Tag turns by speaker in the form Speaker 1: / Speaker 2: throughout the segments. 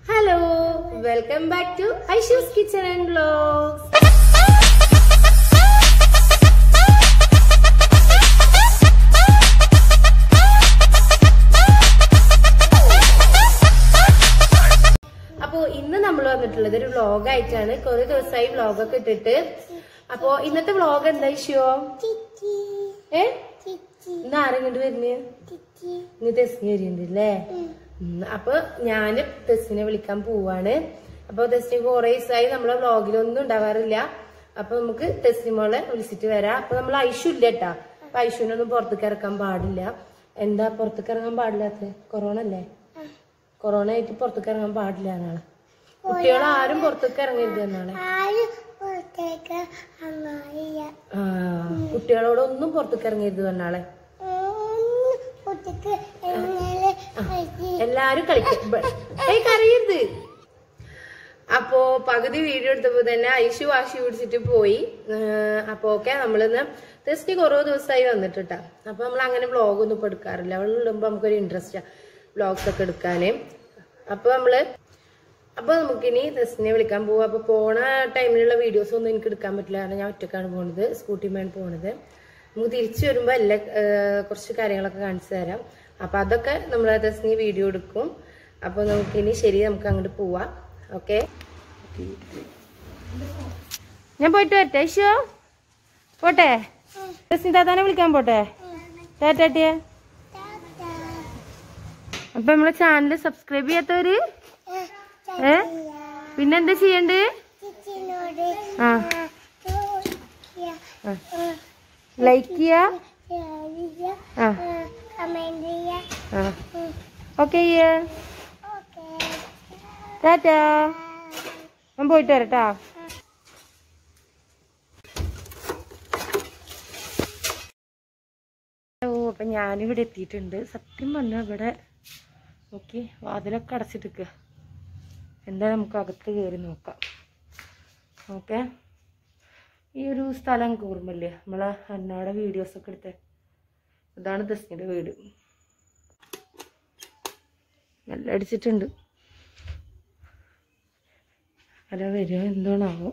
Speaker 1: Hello welcome back to Aishu's kitchen and blogs അപ്പോ ഇന്ന് നമ്മൾ വന്നിട്ടുള്ളത് ഒരു വ്ലോഗ് ആയിട്ടാണ് കുറെ ദിവസമായി വ്ലോഗൊക്കെ ഇട്ടിട്ട് അപ്പോ ഇന്നത്തെ വ്ലോഗ് എന്താ ഇഷ്യോ ഏ ഇന്ന് ആരെങ്ങോട്ട് വരുന്നേ ഇന്ന് ടെസ്റ്റിന് വരുന്നുണ്ടല്ലേ ഉം, അപ്പൊ ഞാന് ടെസ്റ്റിനെ വിളിക്കാൻ പോവാണ് അപ്പൊ ടെസ്റ്റിന് കുറെ ദിവസമായി നമ്മളെ വ്ലോഗിലൊന്നും ഉണ്ടാവാറില്ല അപ്പൊ നമുക്ക് ടെസ്റ്റി മോളെ വിളിച്ചിട്ട് വരാം അപ്പൊ നമ്മൾ ഐഷു ഇല്ല കേട്ടാ അപ്പൊ ഐഷുവിനൊന്നും പുറത്തേക്ക് ഇറക്കാൻ പാടില്ല എന്താ പുറത്തേക്ക് ഇറങ്ങാൻ പാടില്ലാത്ത കൊറോണ അല്ലേ കൊറോണ ആയിട്ട് പുറത്തേക്ക് ഇറങ്ങാൻ പാടില്ല എന്നാണ് കുട്ടികൾ ആരും പുറത്തേക്ക് ഇറങ്ങരുത് എന്നാണ്
Speaker 2: പുറത്തേക്ക് അങ്ങാറിയ
Speaker 1: ആ കുട്ടികളോടൊന്നും പുറത്തേക്ക് ഇറങ്ങരുത് എന്നാളെ
Speaker 2: പുറത്തേക്ക് എങ്ങനെ
Speaker 1: എല്ലാരും കളിക്കും ബ- ഏയ് കരയരുത് അപ്പോ പകുതി വീഡിയോ എടുത്തപ്പോ തന്നെ ഐഷു വാശി പിടിച്ചിട്ട് പോയി ഏഹ് അപ്പൊ ഓക്കെ നമ്മളിന്ന് ടെസ്റ്റ് കുറേ ദിവസമായി വന്നിട്ടാ അപ്പൊ നമ്മൾ അങ്ങനെ വ്ളോഗ് ഒന്നും ഇപ്പൊ എടുക്കാറില്ല അവൾ ഇടുമ്പോ നമുക്കൊരു ഇൻട്രസ്റ്റാ വ്ളോഗ്സ് ഒക്കെ എടുക്കാന് അപ്പൊ നമ്മള് അപ്പൊ നമുക്കിനി ടെസ്റ്റിനെ വിളിക്കാൻ പോവാ അപ്പൊ പോണ ടൈമിലുള്ള വീഡിയോസ് ഒന്നും എനിക്ക് എടുക്കാൻ പറ്റില്ല കാരണം ഞാൻ ഒറ്റക്കാണ് പോണത് സ്കൂട്ടിമേണ് പോണത് നമുക്ക് തിരിച്ചു വരുമ്പോ എല്ലാ ഏഹ് കുറച്ച് കാര്യങ്ങളൊക്കെ കാണിച്ചു തരാം അപ്പൊ അതൊക്കെ നമ്മൾ ടെസ്റ്റിന് വീഡിയോ എടുക്കും അപ്പൊ നമുക്കിനി ശരി നമുക്ക് അങ്ങോട്ട് പോവാം ഓക്കെ ഞാൻ പോയിട്ട് വരട്ടെ ഇഷോ പോട്ടെ ടെസ്റ്റിന് താത്താനെ വിളിക്കാൻ പോട്ടെ ടാറ്റാട്ടിയെ അപ്പൊ നമ്മളെ ചാനൽ സബ്സ്ക്രൈബ് ചെയ്യാത്തവര് ഏ പിന്നെന്താ ചെയ്യണ്ടേ
Speaker 2: ചിച്ചിനോട്
Speaker 1: ആ ലൈക്ക് ചെയ്യാ ആ
Speaker 2: കമന്റ് ചെയ്യാ
Speaker 1: ആ ഓക്കെ
Speaker 2: ഓക്കെ
Speaker 1: ടാറ്റാ ഞാൻ പോയിട്ട് വരട്ടാ ഓ അപ്പൊ ഞാനിവിടെ എത്തിയിട്ടുണ്ട് സത്യം പറഞ്ഞാൽ ഇവിടെ നോക്കി വാതിലൊക്കെ അടച്ചിട്ടിക്കുക എന്താ നമുക്ക് അകത്ത് കയറി നോക്കാം ഓക്കെ ഈ ഒരു സ്ഥലം എനിക്ക് ഓർമ്മയില്ലേ നമ്മളെ അന്നാടെ വീഡിയോസ് ഒക്കെ എടുത്തേ ഇതാണ് ദസ്നിയുടെ വീട് നല്ല അടിച്ചിട്ടുണ്ട് അല്ല വരുമോ എന്തോണാവോ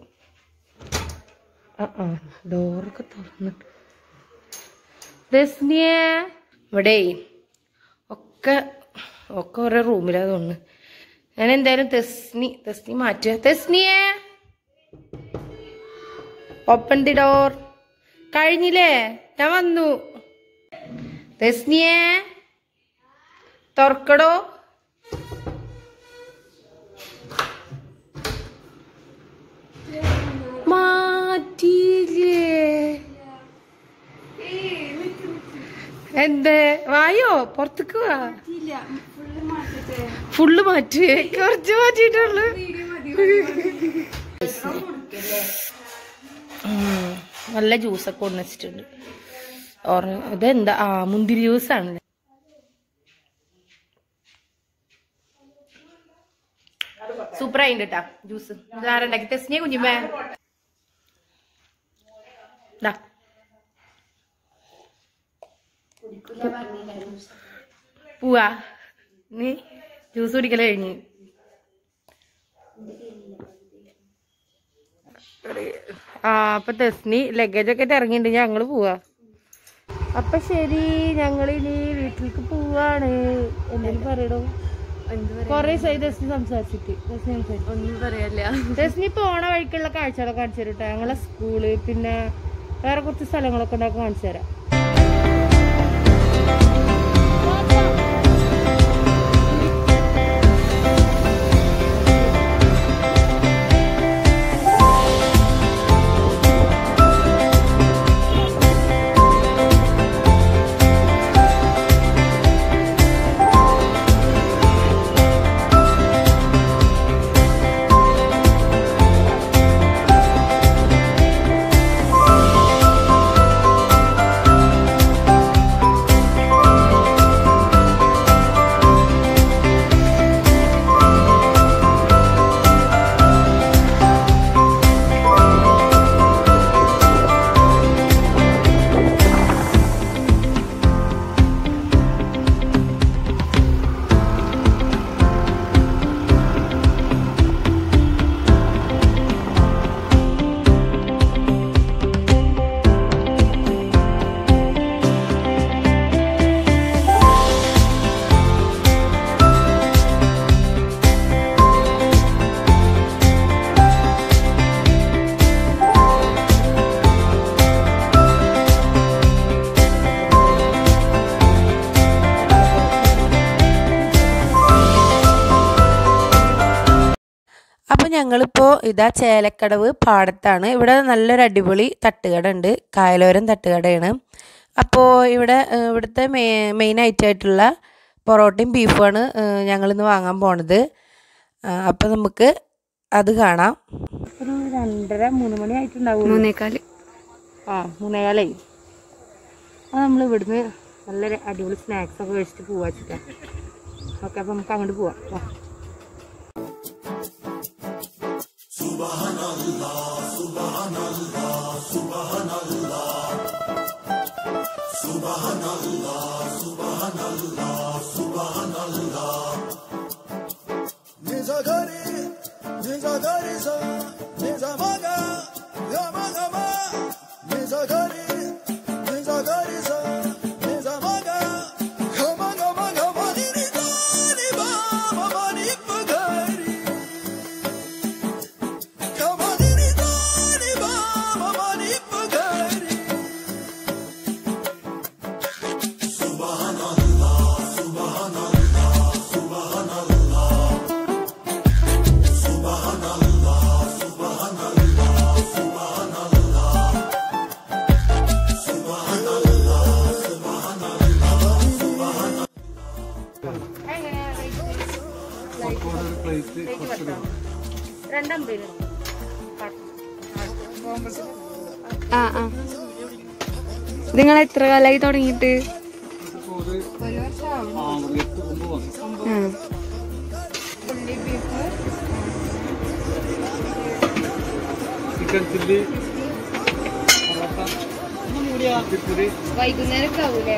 Speaker 1: ആ ആ ഡോറൊക്കെ തുറന്നിട്ട് ദസ്നിയെ ഇവിടെ ഒക്കെ ഒക്കെ ഓരോ റൂമിലാ തോന്നുന്നു ഞാൻ എന്തായാലും തെസ്നി തെസ്നി മാറ്റുക തെസ്നിയെ ഓപ്പൺ ദി ഡോർ കഴിഞ്ഞില്ലേ ഞാൻ വന്നു തെസ്നിയെ തുറക്കടോ മാറ്റിയില്ലേ എന്ത് വായോ പുറത്തേക്ക് വാ ഫുള്ള് മാറ്റി കുറച്ച് മാറ്റിയിട്ടുള്ളു ഉം. നല്ല ജ്യൂസൊക്കെ കൊണ്ടു വെച്ചിട്ടുണ്ട് ഓറ- ഇതെന്താ ആ മുന്തിരി ജ്യൂസ് ആണല്ലേ സൂപ്പർ ആയിണ്ട് കേട്ടാ ജ്യൂസ് ഇതാരുണ്ടാക്കി ടെസ്റ്റിനെ കുഞ്ഞുമേ ദാ. പോവാ നീ ജ്യൂസ് കുടിക്കല കഴിഞ്ഞ് ആ അപ്പൊ തെസ്നി ലഗേജ് ഒക്കെ ആയിട്ട് ഇറങ്ങിയിട്ടുണ്ട് ഞങ്ങള് പോവാ അപ്പൊ ശരി ഞങ്ങളിനി വീട്ടിലേക്ക് പോവാണ് എന്തെങ്കിലും പറയടോ കൊറേ സൈഡ് തെസ്നി സംസാരിച്ചിട്ട് തെസ്നി സംസാരിച്ചു
Speaker 3: ഒന്നും പറയാല്ല
Speaker 1: തെസ്നി പോണ വഴിക്കുള്ള കാഴ്ചകളൊക്കെ കാണിച്ചു തരും കേട്ടോ ഞങ്ങളെ സ്കൂള് പിന്നെ വേറെ കുറച്ച് സ്ഥലങ്ങളൊക്കെ ഉണ്ടാക്കി കാണിച്ചു തരാം
Speaker 3: അപ്പോൾ ഞങ്ങളിപ്പോൾ ഇതാ ചേലക്കടവ് പാടത്താണ് ഇവിടെ നല്ലൊരു അടിപൊളി തട്ടുകട ഉണ്ട് കായലോരം തട്ടുകടയാണ് അപ്പോൾ ഇവിടെ ഏഹ്, ഇവിടുത്തെ മെ മെയിൻ ആയിട്ടുള്ള പൊറോട്ടയും ബീഫുമാണ് ഞങ്ങളിന്ന് വാങ്ങാൻ പോണത് അപ്പോൾ നമുക്ക് അത് കാണാം ഒരു രണ്ടര മൂന്ന് മണി ആയിട്ടുണ്ടാവും
Speaker 1: മൂന്നേക്കാല്
Speaker 3: ആ മൂന്നേകാലായി അത് നമ്മൾ ഇവിടുന്ന് നല്ലൊരു അടിപൊളി സ്നാക്സ് ഒക്കെ കഴിച്ചിട്ട് പോവാ വെച്ചിട്ടാ ഓക്കെ അപ്പം നമുക്ക് അങ്ങോട്ട് പോവാം വാ.
Speaker 4: Nisa gari, nisa gari sa, nisa maga, ya maga ma. Nisa gari, nisa gari sa, nisa maga, ya maga maga ma ni ni da ni ba ma ma ni pa gari. Ya ma ni ni da ni ba ma ma ni pa gari.
Speaker 3: രണ്ടമ്പതിന്
Speaker 1: ആ ആ നിങ്ങൾ എത്ര കാലമായി തുടങ്ങിയിട്ട് ആ.
Speaker 5: Chicken chilli parotta ചിക്കുരി
Speaker 1: വൈകുന്നേരമൊക്കെ ആവൂലേ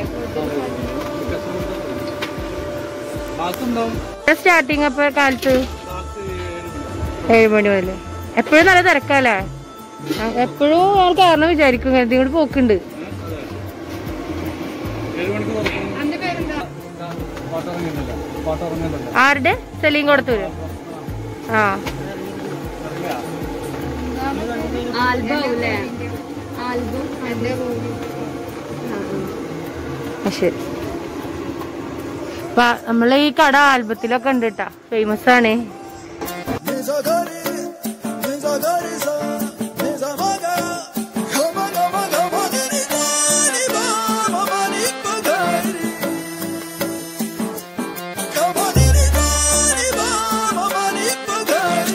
Speaker 5: ബാക്കുണ്ടാവും
Speaker 3: starting അപ്പൊ കാലത്ത്
Speaker 5: ബാക്ക്
Speaker 3: ഏഴ് മണി മുതൽ എപ്പോഴും നല്ല തിരക്കല്ലേ എപ്പോഴും ആൾ കാരണം വിചാരിക്കും എന്തെങ്കിലും പോക്കുണ്ട്
Speaker 5: ഏഴ് മണിക്ക് തുറക്കും പാട്ട് ഇറങ്ങിയിട്ടില്ല പാട്ട് ഇറങ്ങിയിട്ടില്ല
Speaker 3: ആരുടെ സെലീം കൊടുത്തൂര് ആ
Speaker 1: ആൽബം ആവൂലേ ആൽബം
Speaker 3: ആ, ശരി നമ്മൾ ഈ കട ആൽബത്തിലൊക്കെ ഉണ്ട് കേട്ടാ ഫേമസ് ആണ്
Speaker 4: Nisa gari, nisa gari sa, nisa maga, ya maga maga ma ni ni da ni ba ma ma ni pa gari. Ya ma ni ni da ni ba ma ma ni pa gari.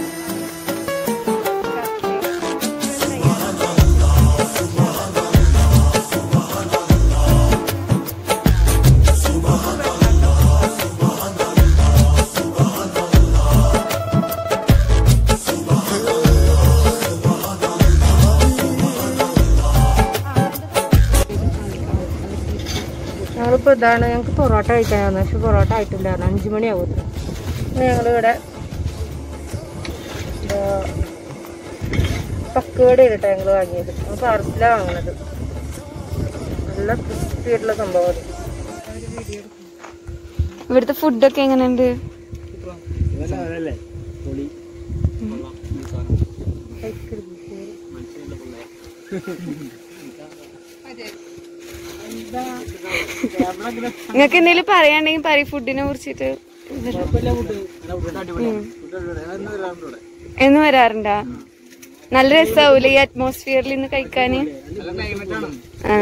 Speaker 3: ഞങ്ങളിപ്പോ ഇതാണ് ഞങ്ങൾക്ക് പൊറോട്ട കഴിക്കാനാണ് പക്ഷെ പൊറോട്ട ആയിട്ടില്ലായിരുന്നു അഞ്ചു മണിയാവും ഞങ്ങളിവിടെ പക്കുവട കേട്ടോ ഞങ്ങൾ വാങ്ങിയത് ഞങ്ങൾ പാർസലാണ് വാങ്ങുന്നത് നല്ല ക്രിസ്പി ആയിട്ടുള്ള സംഭവം അത്
Speaker 1: ഇവിടുത്തെ ഫുഡൊക്കെ എങ്ങനെയുണ്ട്
Speaker 5: അതല്ലേ പൊളി
Speaker 1: നിങ്ങൾക്ക് എന്തെങ്കിലും പറയാണ്ടെങ്കിൽ പറയും ഫുഡിനെ കുറിച്ചിട്ട് എന്ന് വരാറുണ്ടാ നല്ല രസാവൂലേ ഈ അറ്റ്മോസ്ഫിയറിൽ നിന്ന് കഴിക്കാന് ആ.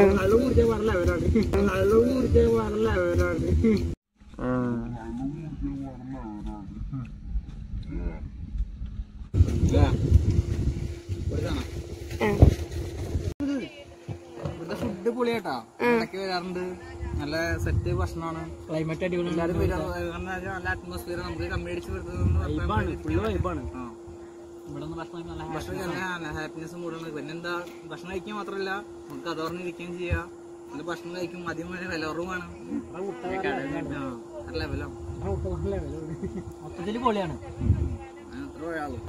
Speaker 1: ആ.
Speaker 6: ഇവിടുത്തെ ഫുഡ് പൊളിയാട്ടാ ഇടയ്ക്ക് വരാറുണ്ട് നല്ല സെറ്റ് ഭക്ഷണമാണ് ക്ലൈമറ്റ് അടിപൊളി എല്ലാവരും വരാറ് കാരണം വെച്ചാൽ നല്ല അറ്റ്മോസ്ഫിയർ നമുക്ക് കമ്മ്യൂണിച്ച് വൈബാണ് ഭക്ഷണം നല്ല ഹാപ്പിനെസ്സും കൂടുന്നത് പിന്നെന്താ ഭക്ഷണം കഴിക്കാൻ മാത്രമല്ല നമുക്ക് അതോർന്ന് ഇരിക്കുകയും ചെയ്യാം നല്ല ഭക്ഷണം കഴിക്കും മദ്യം വരെ വില കുറവാണ് ആ, നല്ല ലെവലാണ്
Speaker 5: മൊത്തത്തില് പൊളിയാണ്
Speaker 6: അത്ര ഒരാളും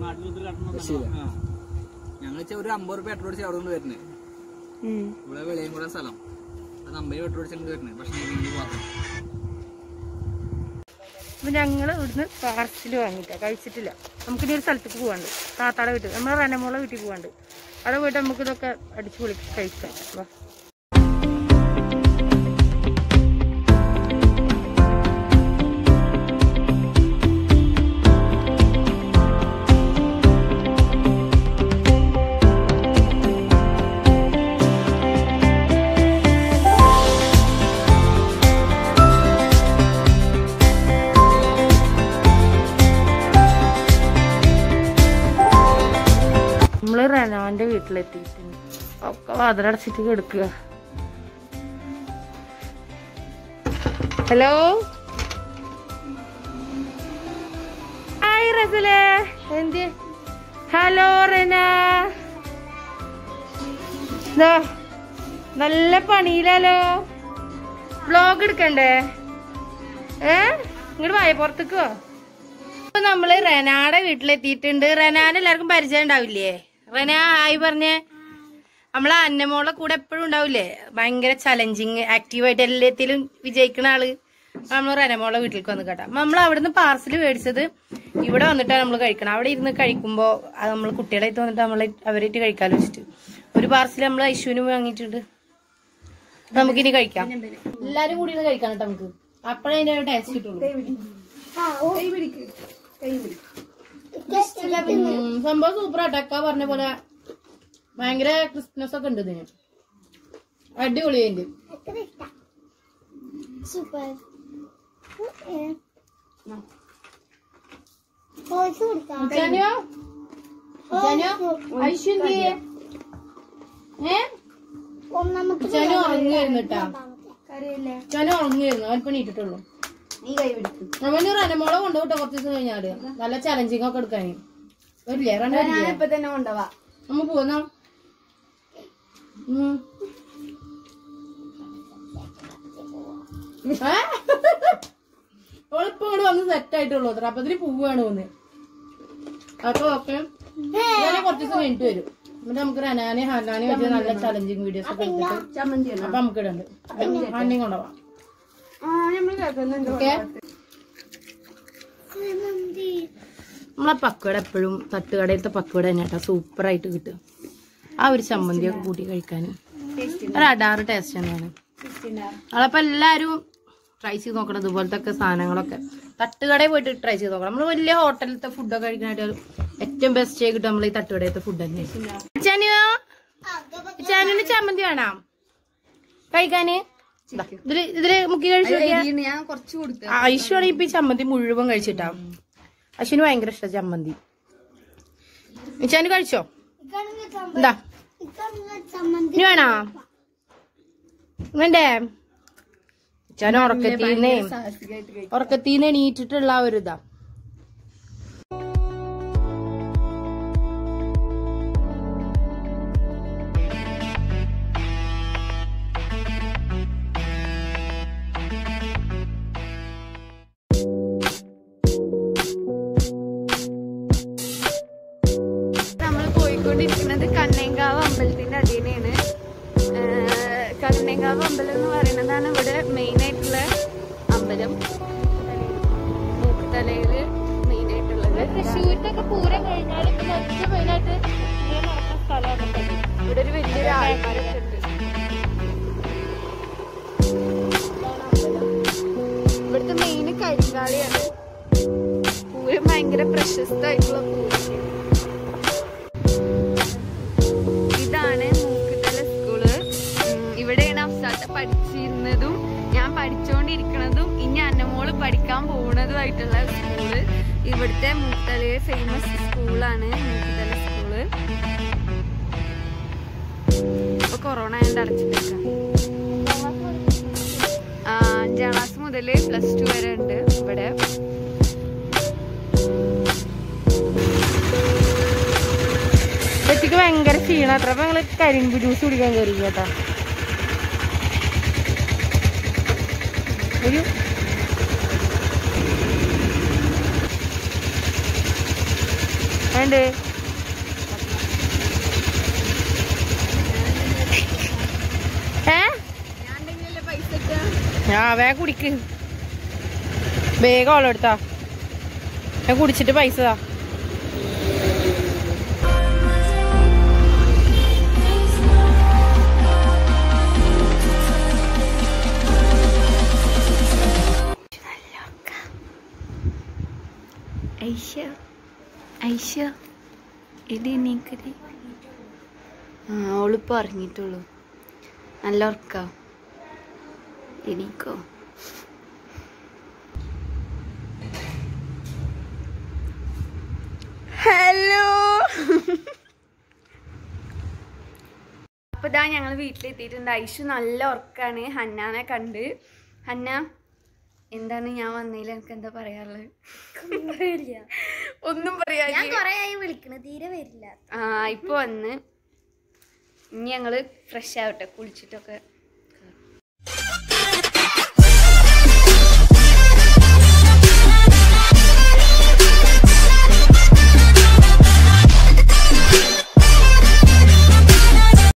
Speaker 6: ഞങ്ങൾ ഒരു അമ്പത് റുപ്യ പെട്രോൾ അടിച്ച് അവിടെ നിന്ന് വരുന്നത്
Speaker 1: ഉം.
Speaker 6: ഇവിടെ വെളിയും കൂടെ സ്ഥലം അത് അമ്പത് പെട്രോൾ അടിച്ചിട്ട് വരുന്നത് ഭക്ഷണം കഴിക്കാൻ മാത്രം
Speaker 3: അപ്പൊ ഞങ്ങൾ ഇവിടുന്ന് പാർസൽ വാങ്ങിയിട്ടാ കഴിച്ചിട്ടില്ല നമുക്കിനി ഒരു സ്ഥലത്തേക്ക് പോകാണ്ട് താത്താടെ വീട്ടിൽ നമ്മളെ റനമോളെ വീട്ടിൽ പോകാണ്ട് അവിടെ പോയിട്ട് നമുക്ക് ഇതൊക്കെ അടിച്ചു പൊളി കഴിക്കാം വാ
Speaker 1: റനാന്റെ വീട്ടിലെത്തിയിട്ടുണ്ട് ഒക്കെ വാതിലടച്ചിട്ട് കിടക്കുക ഹലോ ഹായ് റസലേ എന്ത് ഹലോ റന ദാ, നല്ല പണിയിലല്ലോ വ്ലോഗ് എടുക്കണ്ടേ ഏ ഇങ്ങോട്ട് വായ പുറത്തേക്കോ ഇപ്പൊ നമ്മള് റെനാടെ വീട്ടിലെത്തിയിട്ടുണ്ട് റെനാനെ എല്ലാവർക്കും പരിചയം ഉണ്ടാവില്ലേ റെന ഹായ് പറഞ്ഞേ നമ്മളെ അന്നമോളെ കൂടെ എപ്പോഴും ഉണ്ടാവില്ലേ ഭയങ്കര ചലഞ്ചിങ് ആക്റ്റീവായിട്ട് എല്ലാത്തിലും വിജയിക്കുന്ന ആള് നമ്മൾ റെനമോളെ വീട്ടിലേക്ക് വന്ന് കേട്ടാ നമ്മൾ അവിടുന്ന് പാർസൽ മേടിച്ചത് ഇവിടെ വന്നിട്ടാണ് നമ്മൾ കഴിക്കണം അവിടെ ഇരുന്ന് കഴിക്കുമ്പോ അത് നമ്മൾ കുട്ടികളായിട്ട് വന്നിട്ട് നമ്മളെ അവരായിട്ട് കഴിക്കാലോ വെച്ചിട്ട് ഒരു പാർസൽ നമ്മൾ ഐശുവിന് വാങ്ങിയിട്ടുണ്ട് നമുക്കിനി കഴിക്കാം എല്ലാരും കൂടി ഇരുന്ന് കഴിക്കാം കേട്ടോ നമുക്ക് അപ്പോഴേ അതിന്റെ ടേസ്റ്റ് കിട്ടുള്ളൂ ഉം, സംഭവം സൂപ്പർ ആട്ടക്ക പറഞ്ഞ പോലെ ഭയങ്കര ക്രിസ്മസ് ഒക്കെ ഉണ്ട് ഇതിന് അടിപൊളിയുണ്ട്
Speaker 2: സൂപ്പർ പോയിച്ച് കൊടുക്കാം
Speaker 1: ജാനോ ജാനോ ഐശ്വര്യ എന്ത് ചെയ്യേ? ഏ
Speaker 2: ഒന്നാമത്തെ
Speaker 1: ജാനു ഉറങ്ങുമായിരുന്നു കേട്ടാ ജാനു ഉറങ്ങുമായിരുന്നു അവൻ പണി ഇട്ടിട്ടുള്ളൂ അവന് റനമോളെ കൊണ്ടുപോട്ടെ കുറച്ച് ദിവസം കഴിഞ്ഞാല് നല്ല ചലഞ്ചിങ് ഒക്കെ എടുക്കാന് വരില്ലേ റന വരില്ലേ
Speaker 7: ഇപ്പൊ തന്നെ കൊണ്ടുപോവാ
Speaker 1: നമ്മ പോന്നോ ഉം. ഏ? ഓളിപ്പോ ഇങ്ങോട്ട് വന്ന് സെറ്റ് ആയിട്ടുള്ളൂ അത്ര അപ്പൊ ഇതിന് പോവാണ് പോന്ന് അപ്പൊ ഓക്കെ ഞാൻ കുറച്ച് ദിവസം കഴിഞ്ഞിട്ട് വരും എന്നിട്ട് നമുക്ക് റനാനെ ഹനാനെ വെച്ച് നല്ല ചലഞ്ചിങ് വീഡിയോസ് ഒക്കെ എടുത്തിട്ട്
Speaker 7: ചമ്മന്തി
Speaker 1: അപ്പൊ നമുക്ക് ഇടണ്ട് ഹണ്ണിയും കൊണ്ടുപോവാം
Speaker 7: ആ നമ്മള് കേൾക്കുന്നുണ്ട്
Speaker 1: ഓക്കെ
Speaker 2: മന്തി
Speaker 1: നമ്മളെ പക്കവട എപ്പോഴും തട്ടുകടയിലത്തെ പക്കവട തന്നെ കേട്ടോ സൂപ്പർ ആയിട്ട് കിട്ടും ആ ഒരു ചമ്മന്തിയൊക്കെ കൂട്ടി കഴിക്കാൻ ഒരു അടാറ് ടേസ്റ്റ് തന്നെയാണ് അതപ്പോ എല്ലാരും ട്രൈ ചെയ്ത് നോക്കണം ഇതുപോലത്തെ ഒക്കെ സാധനങ്ങളൊക്കെ തട്ടുകടയിൽ പോയിട്ട് ട്രൈ ചെയ്ത് നോക്കണം നമ്മൾ വലിയ ഹോട്ടലിലത്തെ ഫുഡൊക്കെ കഴിക്കാനായിട്ട് ഏറ്റവും ബെസ്റ്റ് ആയി കിട്ടും നമ്മൾ ഈ തട്ടുകടയിലത്തെ ഫുഡ് തന്നെ ചാനിയോ ചാനുവിന് ചമ്മന്തി വേണം കഴിക്കാന് ദാ, ഇതില് ഇതില് മുക്കി കഴിച്ചു നോക്കിയാ
Speaker 7: ഞാൻ കുറച്ച് കൊടുത്തു
Speaker 1: ഐശ്വര്യ ഇപ്പൊ ഈ ചമ്മന്തി മുഴുവൻ കഴിച്ചിട്ടാ അശ്വിന് ഭയങ്കര ഇഷ്ട ചമ്മന്തി ഇച്ചാന് കഴിച്ചോ
Speaker 2: ഇക്കണങ്ങ ചമ്മന്തി
Speaker 1: എന്താ
Speaker 2: ഇക്കണങ്ങ ചമ്മന്തി
Speaker 1: ഇനി വേണോ വേണ്ടേ ഇച്ചാന് ഉറക്കത്തീന്നേ ഉറക്കത്തീന്ന് എണീറ്റിട്ടുള്ള ആ ഒരു ഇതാ
Speaker 7: നമ്മൾ പോയിക്കൊണ്ടിരിക്കുന്നത് കണ്ണേങ്കാവ് അമ്പലത്തിന്റെ അടിയിലാണ് കണ്ണേങ്കാവ് അമ്പലം എന്ന് പറയുന്നതാണ് ഇവിടെ മെയിൻ ആയിട്ടുള്ള അമ്പലം മൂക്കുതലയില് മെയിൻ ആയിട്ടുള്ളത്
Speaker 1: തൃശ്ശൂരിനൊക്കെ പൂരം കഴിഞ്ഞാൽ പിന്നെ ഏറ്റവും മെയിനായിട്ട് നടക്കുന്ന സ്ഥലമാണ്
Speaker 7: ഇവിടെ ഒരു വലിയൊരു ആൽമരമൊക്കെ ഉണ്ട് ഇതാണ് അമ്പലം. ഇവിടുത്തെ മെയിൻ കരിങ്കാളിയാണ് പൂരം ഭയങ്കര പ്രശസ്തമായിട്ടുള്ള പൂരം ഇതാണ് മൂക്കുതല സ്കൂള് ഉം, ഇവിടെയാണ് അഫ്സാത്ത പഠിച്ചിരുന്നതും ഞാൻ പഠിച്ചുകൊണ്ടിരിക്കുന്നതും ഇനി അന്നമോള് പഠിക്കാൻ പോകുന്നതുമായിട്ടുള്ള സ്കൂള് ഇവിടുത്തെ മൂക്കുതലയിലെ ഫേമസ് സ്കൂളാണ് മൂക്കുതല സ്കൂള് ഇപ്പൊ കൊറോണ ആയതുകൊണ്ട് അടച്ചിട്ടേക്കാം ആ, അഞ്ചാം ക്ലാസ് മുതൽ പ്ലസ് ടു വരെ ഉണ്ട് ഇവിടെ
Speaker 1: വെച്ചിക്ക് ഭയങ്കര ക്ഷീണം അത്ര അപ്പൊ ഞങ്ങള് കരിമ്പ് ജ്യൂസ് കുടിക്കാൻ കയറി കേട്ടാ ഒരു വേണ്ടേ ഏ ആ വേഗം കുടിക്ക് വേഗം ഓളെടുത്താ ഞാൻ കുടിച്ചിട്ട് പൈസ താ
Speaker 7: ഐഷ ഐഷ എടി നീക്കടി ആ ഓളിപ്പോ ഇറങ്ങിയിട്ടുള്ളൂ നല്ല ഉറക്ക എണീക്കോ ഹലോ അപ്പോൾ ഇതാ ഞങ്ങൾ വീട്ടിലെത്തിയിട്ടുണ്ട് ഐഷു നല്ല ഉറക്കാണ് ഹന്നാനെ കണ്ട് ഹന്ന എന്താണ് ഞാൻ വന്നതിൽ എനിക്ക് എന്താ പറയാനുള്ളത് ഒന്നും പറയാ
Speaker 2: ഞാൻ കൊറേ ആയി വിളിക്കണ തീരെ വരില്ല
Speaker 7: ആ ഇപ്പൊ വന്ന് ഇനി ഞങ്ങള് ഫ്രഷ് ആവട്ടെ കുളിച്ചിട്ടൊക്കെ